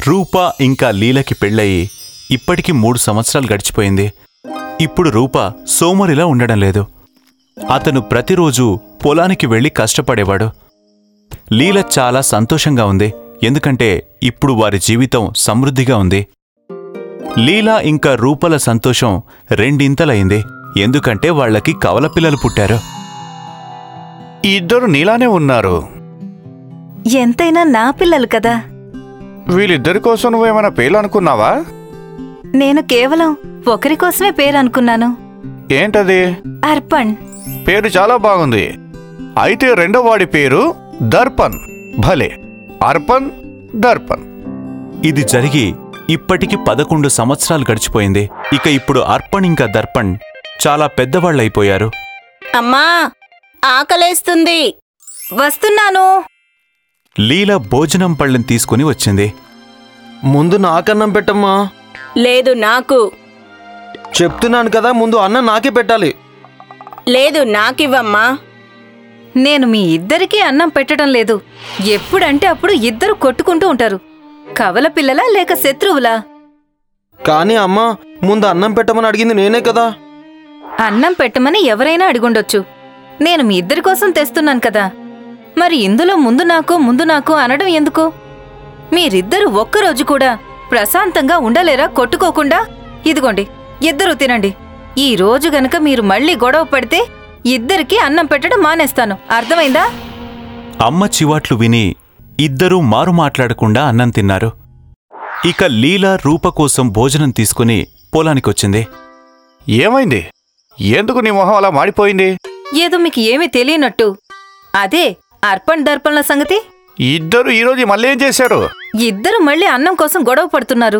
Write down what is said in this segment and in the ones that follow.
రూప ఇంకా లీలకి పెళ్ళయి ఇప్పటికి మూడు సంవత్సరాలు గడిచిపోయింది ఇప్పుడు రూప సోమరిలా ఉండడం లేదు అతను ప్రతిరోజు పొలానికి వెళ్లి కష్టపడేవాడు లీల చాలా సంతోషంగా ఉంది ఎందుకంటే ఇప్పుడు వారి జీవితం సమృద్ధిగా ఉంది లీలా ఇంకా రూపల సంతోషం రెండింతలైంది ఎందుకంటే వాళ్ళకి కవల పిల్లలు పుట్టారు ఇద్దరు నీలానే ఉన్నారు ఎంతైనా నా పిల్లలు కదా వీళ్ళిద్దరి కోసం నువ్వేమైనా పేర్లు అనుకున్నావా నేను కేవలం ఒకరి కోసమే పేరు అనుకున్నాను ఏంటది అర్పణ్ పేరు చాలా బాగుంది అయితే రెండో వాడి పేరు దర్పణ్ భలే అర్పణ్ దర్పణ్ ఇది జరిగి ఇప్పటికి పదకొండు సంవత్సరాలు గడిచిపోయింది ఇక ఇప్పుడు అర్పణ్ ఇంకా దర్పణ్ చాలా పెద్దవాళ్ళైపోయారు అమ్మా ఆకలేస్తుంది వస్తున్నాను లీల భోజనం పళ్ళెం తీసుకుని వచ్చింది ముందు నాకన్నం పెట్టమ్మా లేదు నాకు చెప్తున్నాను కదా ముందు అన్నం నాకే పెట్టాలి లేదు నాకివ్వమ్మా నేను మీ ఇద్దరికీ అన్నం పెట్టడం లేదు ఎప్పుడంటే అప్పుడు ఇద్దరు కొట్టుకుంటూ ఉంటారు కవల పిల్లలా లేక శత్రువులా కానీ అమ్మా ముందు అన్నం పెట్టమని అడిగింది నేనే కదా అన్నం పెట్టమని ఎవరైనా అడిగుండొచ్చు నేను మీ ఇద్దరి కోసం తెస్తున్నాను కదా మరి ఇందులో ముందు నాకు ముందు నాకు అనడం ఎందుకు మీరిద్దరు ఒక్కరోజు కూడా ప్రశాంతంగా ఉండలేరా కొట్టుకోకుండా ఇదిగోండి ఇద్దరూ తినండి ఈ రోజు గనక మీరు మళ్ళీ గొడవ పడితే ఇద్దరికీ అన్నం పెట్టడం మానేస్తాను అర్థమైందా అమ్మ చివాట్లు విని ఇద్దరూ మారు మాట్లాడకుండా అన్నం తిన్నారు ఇక లీల రూప కోసం భోజనం తీసుకుని పొలానికొచ్చింది ఏమైంది ఎందుకు నీ మొహం అలా మాడిపోయింది ఏదో మీకు ఏమీ తెలియనట్టు అదే అర్పణ్ దర్పణల సంగతి ఇద్దరు ఈరోజు మళ్ళీ ఏం చేశారు ఇద్దరు మళ్ళీ అన్నం కోసం గొడవ పడుతున్నారు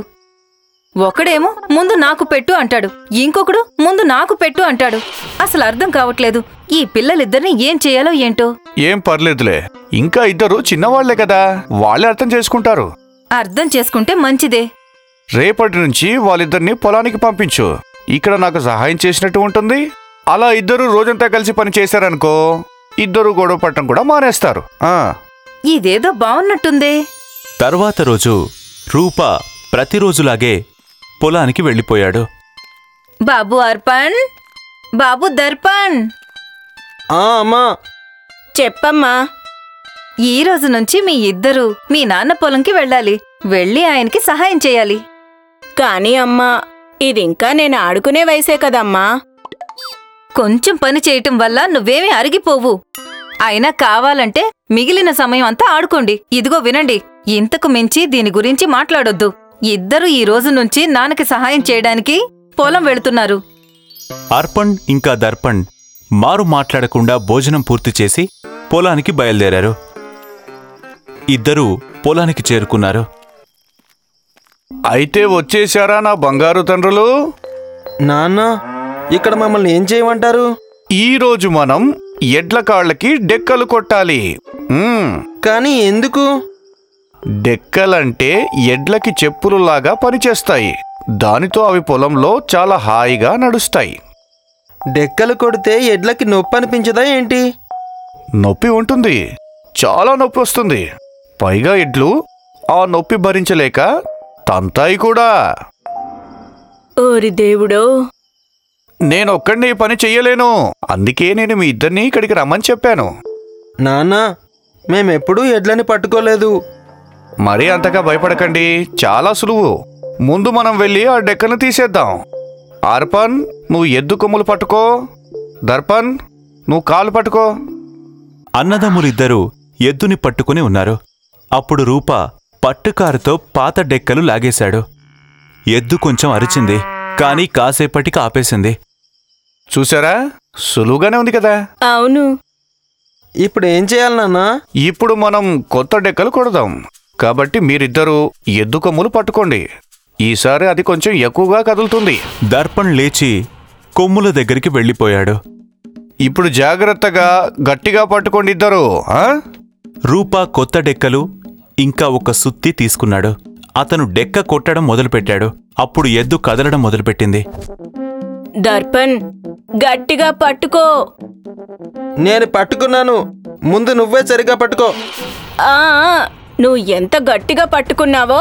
ఒకడేమో ముందు నాకు పెట్టు అంటాడు ఇంకొకడు ముందు నాకు పెట్టు అంటాడు అసలు అర్థం కావట్లేదు ఈ పిల్లలిద్దరిని ఏం చేయాలో ఏంటో ఏం పర్లేదులే ఇంకా ఇద్దరు చిన్నవాళ్లే కదా వాళ్ళే అర్థం చేసుకుంటారు అర్థం చేసుకుంటే మంచిదే రేపటి నుంచి వాళ్ళిద్దరిని పొలానికి పంపించు ఇక్కడ నాకు సహాయం చేసినట్టు ఉంటుంది అలా ఇద్దరు రోజంతా కలిసి పని చేశారనుకో ఇద్దరు గొడవ పడటం కూడా మానేస్తారు ఆ ఇదేదో బావున్నట్టుందే తర్వాత రోజు రూప ప్రతిరోజులాగే పొలానికి వెళ్ళిపోయాడు బాబు అర్పణ్ బాబు దర్పణ్ ఆ అమ్మా చెప్పమ్మా ఈ రోజు నుంచి మీ ఇద్దరు మీ నాన్న పొలంకి వెళ్ళాలి వెళ్ళి ఆయనకి సహాయం చేయాలి కానీ అమ్మా ఇదింకా నేను ఆడుకునే వయసే కదమ్మా కొంచెం పని చేయటం వల్ల నువ్వేమీ అరిగిపోవు అయినా కావాలంటే మిగిలిన సమయం అంతా ఆడుకోండి ఇదిగో వినండి ఇంతకు మించి దీని గురించి మాట్లాడొద్దు ఇద్దరు ఈ రోజు నుంచి నాన్నకి సహాయం చేయడానికి పొలం వెళుతున్నారు అర్పణ్ ఇంకా దర్పణ్ మారు మాట్లాడకుండా భోజనం పూర్తి చేసి పొలానికి బయలుదేరారు ఇద్దరూ పొలానికి చేరుకున్నారు అయితే వచ్చేశారా నా బంగారు తండ్రులు నాన్న ఇక్కడ మమ్మల్ని ఏం చేయమంటారు ఈ రోజు మనం ఎడ్ల కాళ్ళకి డెక్కలు కొట్టాలి మ్మ్. కానీ ఎందుకు డెక్కలంటే ఎడ్లకి చెప్పులులాగా పనిచేస్తాయి దానితో అవి పొలంలో చాలా హాయిగా నడుస్తాయి డెక్కలు కొడితే ఎడ్లకి నొప్పి అనిపించదా ఏంటి నొప్పి ఉంటుంది చాలా నొప్పి వస్తుంది పైగా ఎడ్లు ఆ నొప్పి భరించలేక తంతాయి కూడా ఓరి దేవుడో నేను ఒక్కడిని ఈ పని చెయ్యలేను అందుకే నేను మీ ఇద్దరిని ఇక్కడికి రమ్మని చెప్పాను నాన్న మేమెప్పుడూ ఎడ్లని పట్టుకోలేదు మరీ అంతగా భయపడకండి చాలా సులువు ముందు మనం వెళ్ళి ఆ డెక్కను తీసేద్దాం ఆర్పన్ నువ్వు ఎద్దు కొమ్ములు పట్టుకో దర్పన్ నువ్వు కాలు పట్టుకో అన్నదమ్ములిద్దరూ ఎద్దుని పట్టుకుని ఉన్నారు అప్పుడు రూప పట్టుకారుతో పాత డెక్కలు లాగేశాడు ఎద్దు కొంచెం అరిచింది కాని కాసేపటికి ఆపేసింది చూసారా సులువుగానే ఉంది కదా అవును ఇప్పుడు ఏం చేయాలి నాన్న ఇప్పుడు మనం కొత్త డెక్కలు కొడదాం కాబట్టి మీరిద్దరూ ఎద్దు కొమ్ములు పట్టుకోండి ఈసారి అది కొంచెం ఎక్కువగా కదులుతుంది దర్పణ్ లేచి కొమ్ముల దగ్గరికి వెళ్ళిపోయాడు ఇప్పుడు జాగ్రత్తగా గట్టిగా పట్టుకోండి ఇద్దరు ఆ? రూప కొత్త డెక్కలు ఇంకా ఒక సుత్తి తీసుకున్నాడు అతను డెక్క కొట్టడం మొదలుపెట్టాడు అప్పుడు ఎద్దు కదలడం మొదలుపెట్టింది దర్పణ్ గట్టిగా పట్టుకో నేను పట్టుకున్నాను ముందు నువ్వే సరిగా పట్టుకో ఆ ఆ, నువ్వు ఎంత గట్టిగా పట్టుకున్నావో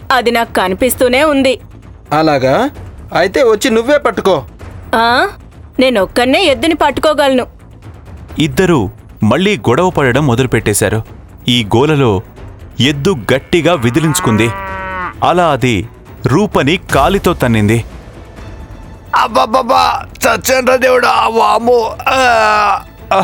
అది నాకు కనిపిస్తూనే ఉంది అలాగా అయితే వచ్చి నువ్వే పట్టుకో ఆ నేనొక్కనే ఎద్దుని పట్టుకోగలను ఇద్దరూ మళ్ళీ గొడవ పడడం మొదలుపెట్టేశారు ఈ గోలలో ఎద్దు గట్టిగా విదిలించుకుంది అలా అది రూపని కాలితో తన్నింది అబ్బబ్బబ్బా చచ్చండ్రా దేవుడా వాము ఆ, ఆ.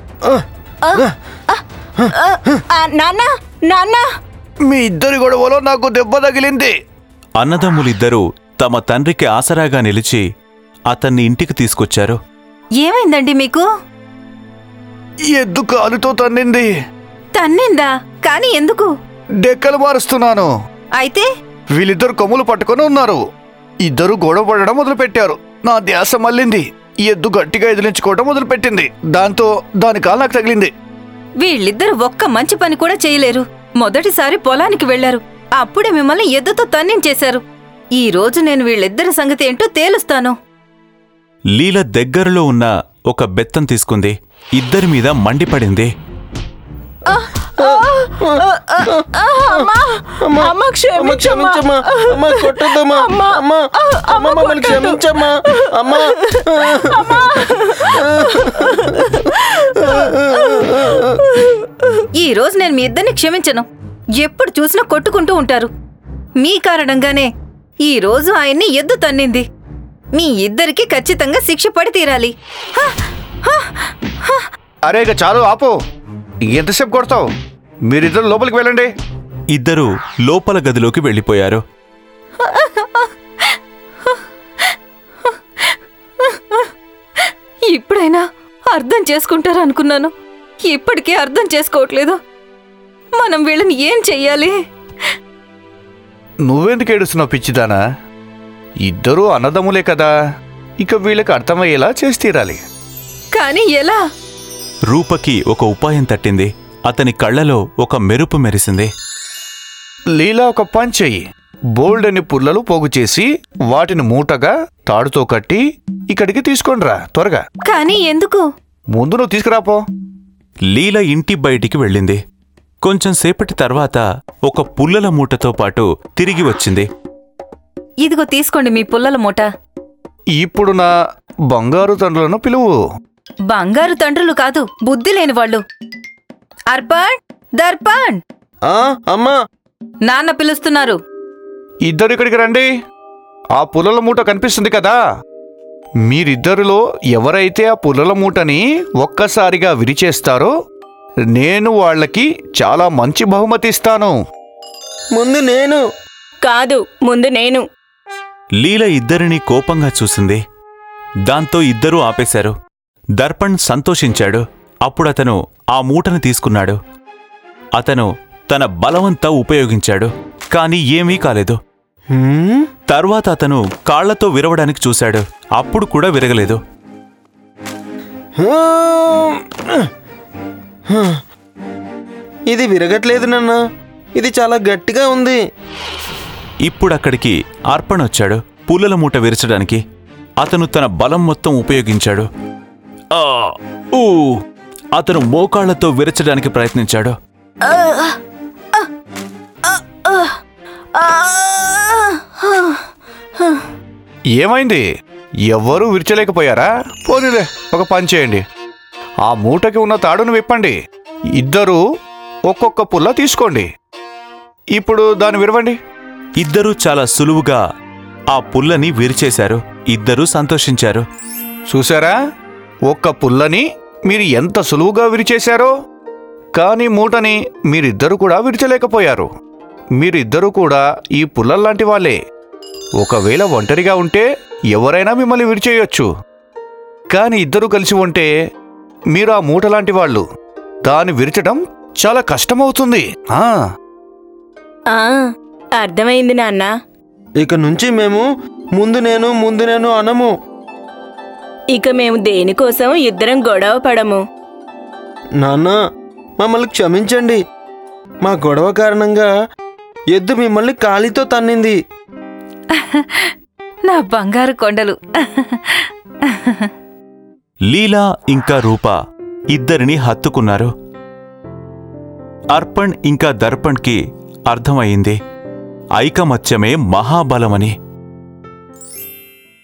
ఆ, నాన్న నాన్న మీ ఇద్దరి గొడవలో నాకు దెబ్బ తగిలింది అన్నదమ్ములిద్దరూ తమ తండ్రికి ఆసరాగా నిలిచి అతన్ని ఇంటికి తీసుకొచ్చారు ఏమైందండి మీకు ఎద్దు కాలుతో తన్నింది తన్నిందా కాని ఎందుకు డెక్కలు మారుస్తున్నాను అయితే వీళ్ళిద్దరు కొమ్ములు పట్టుకొని ఉన్నారు ఇద్దరు గొడవ పడడం మొదలుపెట్టారు నా ధ్యాస మళ్ళింది ఈ ఎద్దు గట్టిగా ఎదిలించుకోవడం మొదలుపెట్టింది దాంతో దాని కాలు నాకు తగిలింది వీళ్ళిద్దరు ఒక్క మంచి పని కూడా చేయలేరు మొదటిసారి పొలానికి వెళ్లారు అప్పుడే మిమ్మల్ని ఎద్దుతో తన్నించేశారు ఈ రోజు నేను వీళ్ళిద్దరి సంగతి ఏంటో తేలుస్తాను లీల దగ్గరలో ఉన్న ఒక బెత్తం తీసుకుంది ఇద్దరి మీద మండిపడింది అమ్మా అమ్మ అమ్మ క్షమించమ్మా క్షమించమ్మా అమ్మ కొట్టద్దమ్మా అమ్మా. అమ్మ అమ్మ మమ్మల్ని క్షమించమ్మా అమ్మ ఈ రోజు నేను మీ ఇద్దరిని క్షమించను ఎప్పుడు చూసినా కొట్టుకుంటూ ఉంటారు మీ కారణంగానే ఈ రోజు ఆయన్ని ఎద్దు తన్నింది మీ ఇద్దరికి ఖచ్చితంగా శిక్ష పడి తీరాలి అరే ఇక చాలు ఆపు ఎంతసేపు కొడతావు మీరిద్దరు లోపలికి వెళ్ళండి ఇద్దరూ లోపల గదిలోకి వెళ్ళిపోయారు ఇప్పుడైనా అర్థం చేసుకుంటారు అనుకున్నాను ఇప్పటికే అర్థం చేసుకోవట్లేదు మనం వీళ్ళని ఏం చెయ్యాలి నువ్వెందుకు ఏడుస్తున్నావు పిచ్చిదానా ఇద్దరూ అన్నదమ్ములే కదా ఇక వీళ్ళకి అర్థమయ్యేలా చేసి తీరాలి కానీ ఎలా రూపకి ఒక ఉపాయం తట్టింది అతని కళ్ళలో ఒక మెరుపు మెరిసింది లీలా ఒక పని చెయ్యి బోల్డ్ అని పుల్లలు పోగు చేసి వాటిని మూటగా తాడుతో కట్టి ఇక్కడికి తీసుకొనిరా త్వరగా కానీ ఎందుకు ముందు నువ్వు తీసుకురాపో లీల ఇంటి బయటికి వెళ్ళింది కొంచెం సేపటి తర్వాత ఒక పుల్లల మూటతో పాటు తిరిగి వచ్చింది ఇదిగో తీసుకోండి మీ పుల్లల మూట ఇప్పుడు నా బంగారు తండ్రులను పిలువు బంగారు తండ్రులు కాదు బుద్ధి లేని వాళ్ళు అర్పణ్ దర్పణ్ ఆ అమ్మా నాన్న పిలుస్తున్నారు ఇద్దరు ఇక్కడికి రండి ఆ పుల్లల మూట కనిపిస్తుంది కదా మీరిద్దరిలో ఎవరైతే ఆ పుల్లల మూటని ఒక్కసారిగా విరిచేస్తారో నేను వాళ్ళకి చాలా మంచి బహుమతి ఇస్తాను ముందు నేను కాదు ముందు నేను లీల ఇద్దరినీ కోపంగా చూసింది దాంతో ఇద్దరూ ఆపేశారు దర్పణ్ సంతోషించాడు అప్పుడతను ఆ మూటను తీసుకున్నాడు అతను తన బలవంతా ఉపయోగించాడు కాని ఏమీ కాలేదు హ్మ్? తర్వాత అతను కాళ్లతో విరవడానికి చూశాడు అప్పుడు కూడా విరగలేదు ఇది విరగట్లేదు నాన్న ఇది చాలా గట్టిగా ఉంది ఇప్పుడక్కడికి అర్పణ వచ్చాడు పుల్లల మూట విరచడానికి అతను తన బలం మొత్తం ఉపయోగించాడు ఆ, ఊ అతను మోకాళ్లతో విరచడానికి ప్రయత్నించాడు ఏమైంది ఎవ్వరూ విరిచలేకపోయారా పోనీలే ఒక పని చేయండి ఆ మూటకి ఉన్న తాడును విప్పండి ఇద్దరూ ఒక్కొక్క పుల్ల తీసుకోండి ఇప్పుడు దాన్ని విరవండి ఇద్దరూ చాలా సులువుగా ఆ పుల్లని విరిచేశారు ఇద్దరూ సంతోషించారు చూసారా ఒక్క పుల్లని మీరు ఎంత సులువుగా విరిచేశారో కానీ మూటని మీరిద్దరు కూడా విరిచలేకపోయారు మీరిద్దరూ కూడా ఈ పుల్లల్లాంటి వాళ్ళే ఒకవేళ ఒంటరిగా ఉంటే ఎవరైనా మిమ్మల్ని విరిచేయొచ్చు కానీ ఇద్దరూ కలిసి ఉంటే మీరు ఆ మూట లాంటి వాళ్ళు దాన్ని విరచడం చాలా కష్టమవుతుంది ఆ ఆ అర్థమైంది నాన్న ఇక నుంచి మేము ముందు నేను ముందు నేను అనము ఇక మేము దేనికోసం ఇద్దరం గొడవ పడము నాన్న మమ్మల్ని క్షమించండి మా గొడవ కారణంగా ఎద్దు మిమ్మల్ని కాలితో తన్నింది నా బంగారు కొండలు లీలా ఇంకా రూప ఇద్దరిని హత్తుకున్నారు అర్పణ్ ఇంకా దర్పణ్కి అర్థమయ్యింది ఐకమత్యమే మహాబలమని